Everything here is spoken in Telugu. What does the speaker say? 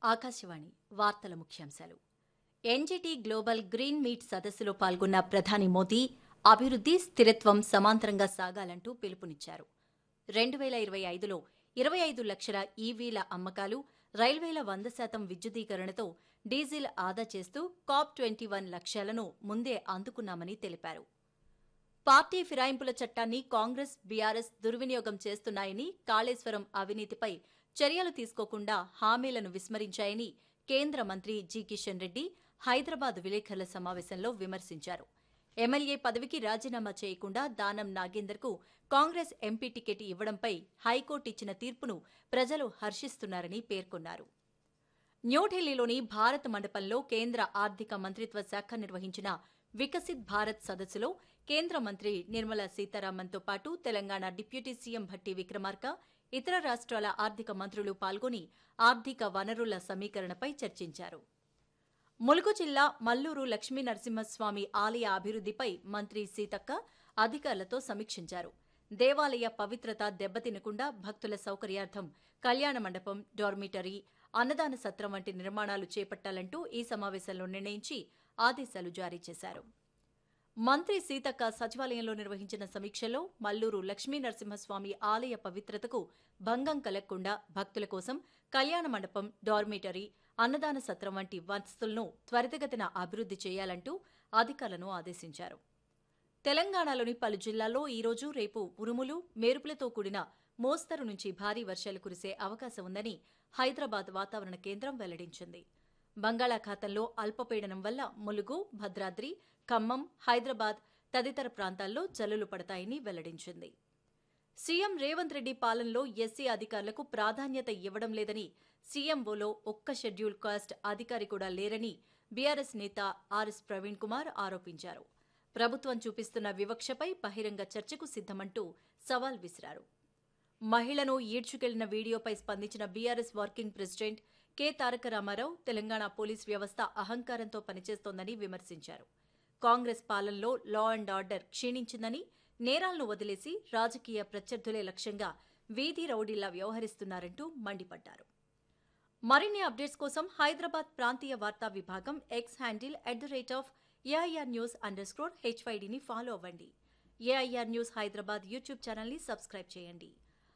ఆకాశవాణి వార్తల ముఖ్యాంశాలు ఎన్జిటి గ్లోబల్ గ్రీన్ మీట్ సదస్సులో పాల్గొన్న ప్రధాని మోదీ అభివృద్ధి స్థిరత్వం సమాంతరంగా సాగాలంటూ పిలుపునిచ్చారు రెండు వేల ఇరవై ఐదులో ఇరవై ఐదు లక్షల ఈవీల అమ్మకాలు రైల్వేల వంద శాతం విద్యుదీకరణతో డీజిల్ ఆదా చేస్తూ కాప్ ట్వంటీ వన్ లక్ష్యాలను ముందే అందుకున్నామని తెలిపారు పార్టీ ఫిరాయింపుల చట్టాన్ని కాంగ్రెస్ బీఆర్ఎస్ దుర్వినియోగం చేస్తున్నాయని కాళేశ్వరం అవినీతిపై చర్యలు తీసుకోకుండా హామీలను విస్మరించాయని కేంద్ర మంత్రి జి కిషన్ రెడ్డి హైదరాబాద్ విలేకరుల సమావేశంలో విమర్శించారు ఎమ్మెల్యే పదవికి రాజీనామా చేయకుండా దానం నాగేందర్కు కాంగ్రెస్ ఎంపీ టికెట్ ఇవ్వడంపై హైకోర్టు ఇచ్చిన తీర్పును ప్రజలు హర్షిస్తున్నారని పేర్కొన్నారు న్యూఢిల్లీలోని భారత్ మండపంలో కేంద్ర ఆర్థిక మంత్రిత్వ శాఖ నిర్వహించిన వికసిత్ భారత్ సదస్సులో కేంద్ర మంత్రి నిర్మలా సీతారామన్తో పాటు తెలంగాణ డిప్యూటీ సీఎం భట్టి విక్రమార్క ఇతర రాష్ట్రాల ఆర్థిక మంత్రులు పాల్గొని ఆర్థిక వనరుల సమీకరణపై చర్చించారు ములుగు జిల్లా మల్లూరు లక్ష్మీ నరసింహస్వామి ఆలయ అభివృద్ధిపై మంత్రి సీతక్క అధికారులతో సమీక్షించారు దేవాలయ పవిత్రత దెబ్బతినకుండా భక్తుల సౌకర్యార్థం కళ్యాణ మండపం డార్మిటరీ అన్నదాన సత్రం వంటి నిర్మాణాలు చేపట్టాలంటూ ఈ సమావేశంలో నిర్ణయించి ఆదేశాలు జారీ చేశారు మంత్రి సీతక్క సచివాలయంలో నిర్వహించిన సమీక్షలో మల్లూరు లక్ష్మీ నరసింహస్వామి ఆలయ పవిత్రతకు భంగం కలగకుండా భక్తుల కోసం కళ్యాణ మండపం డార్మిటరీ అన్నదాన సత్రం వంటి వసతులను త్వరితగతిన అభివృద్ధి చేయాలంటూ అధికారులను ఆదేశించారు తెలంగాణలోని పలు జిల్లాల్లో ఈరోజు రేపు ఉరుములు మెరుపులతో కూడిన మోస్తరు నుంచి భారీ వర్షాలు కురిసే అవకాశం ఉందని హైదరాబాద్ వాతావరణ కేంద్రం వెల్లడించింది బంగాళాఖాతంలో అల్పపీడనం వల్ల ములుగు భద్రాద్రి ఖమ్మం హైదరాబాద్ తదితర ప్రాంతాల్లో జల్లులు పడతాయని వెల్లడించింది సీఎం రేవంత్ రెడ్డి పాలనలో ఎస్సీ అధికారులకు ప్రాధాన్యత ఇవ్వడం లేదని సీఎంఓలో ఒక్క షెడ్యూల్ కాస్ట్ అధికారి కూడా లేరని బీఆర్ఎస్ నేత ఆర్ఎస్ ప్రవీణ్ కుమార్ ఆరోపించారు ప్రభుత్వం చూపిస్తున్న వివక్షపై బహిరంగ చర్చకు సిద్దమంటూ సవాల్ విసిరారు మహిళను ఈడ్చుకెళ్లిన వీడియోపై స్పందించిన BRS working president K Taraka Rama Rao Telangana police వ్యవస్థ అహంకారంతో పనిచేస్తోందని విమర్శించారు కాంగ్రెస్ పాలనలో లా అండ్ ఆర్డర్ క్షీణించిందని నేరాలను వదిలేసి రాజకీయ ప్రత్యర్థులే లక్ష్యంగా వీధి రౌడీలా వ్యవహరిస్తున్నారంటూ మండిపడ్డారు మరిన్ని అప్డేట్స్ కోసం హైదరాబాద్ ప్రాంతీయ వార్తా విభాగం X handle at the rate of AIR news underscore హెచ్వైడిని ఫాలో అవ్వండి ఏఐఆర్ న్యూస్ హైదరాబాద్ యూట్యూబ్ ఛానల్ని సబ్స్క్రైబ్ చేయండి